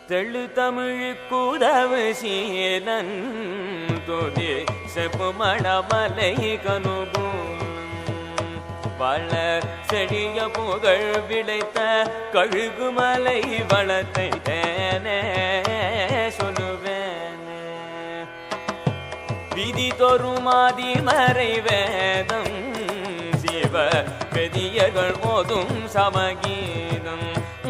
தெள்ளு தமிழுக்குதவு சீலன் துதி செப்பு மணமலை கனுகும் வள செடிய புகழ் விளைத்த கழுகுமலை வளத்தை தேனே சொல்லுவேனே விதி தொருமாதி மறை வேதம் சிவ பெதியர்கள் ஓதும் சமகீதம்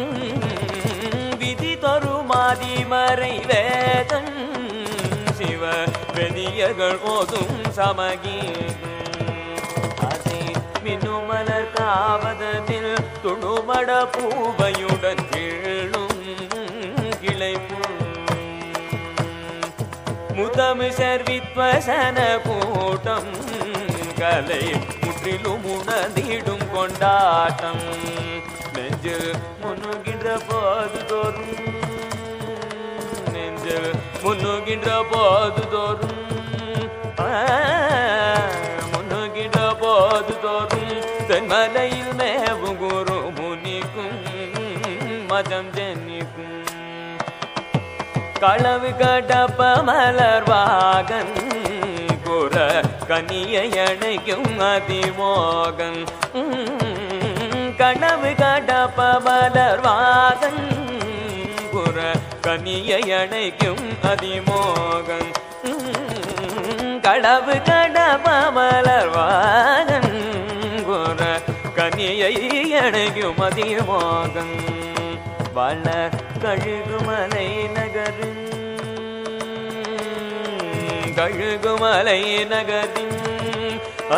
விதி தொருமாதி மறை வேதம் சிவ பெதியர்கள் ஓதும் சமகீதம் அதை மின்னுமலர் காவதனில் துணுமட பூவையுடன் கீழும் கிளை முதமிசர் வித்வசன கூட்டம் கலை முற்றிலும் உணர்ந்திடும் கொண்டாட்டம் நெஞ்சில் முன்னுகின்ற போது தோறும் நெஞ்சில் முன்னுகின்ற போது தோறும் ஆ, முன்னுகின்ற போது தோறும் தென்மலையில் மேவும் குரு முனிக்கும் மதம் ஜென்னிக்கும் களவு கடப்ப மலர்வாகன் குற கனியை அணைக்கும் அதிமோகன் கனவு கடப்ப மலர்வாகன் குற கனியை அணைக்கும் அதிமோகன் களவு கடப்ப மலர்வாகன் குற கனியை அணைக்கும் அதிமோகன் வளர் கழுகுமலை நகரின் கழுகுமலை நகரின் ஆ,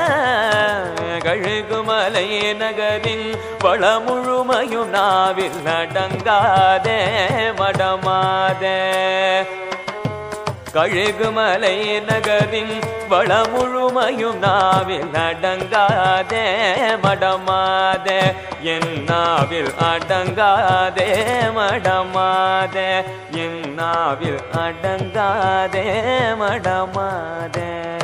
கழுகுமலை நகரின் வள முழுமையும் நாவில் நடங்காதே மடமாதே கழுகுமலை நகரின் வள முழுமையும் நாவில் அடங்காதே மடமாதே என் நாவில் அடங்காதே மடமாதே என் நாவில் அடங்காதே மடமாதே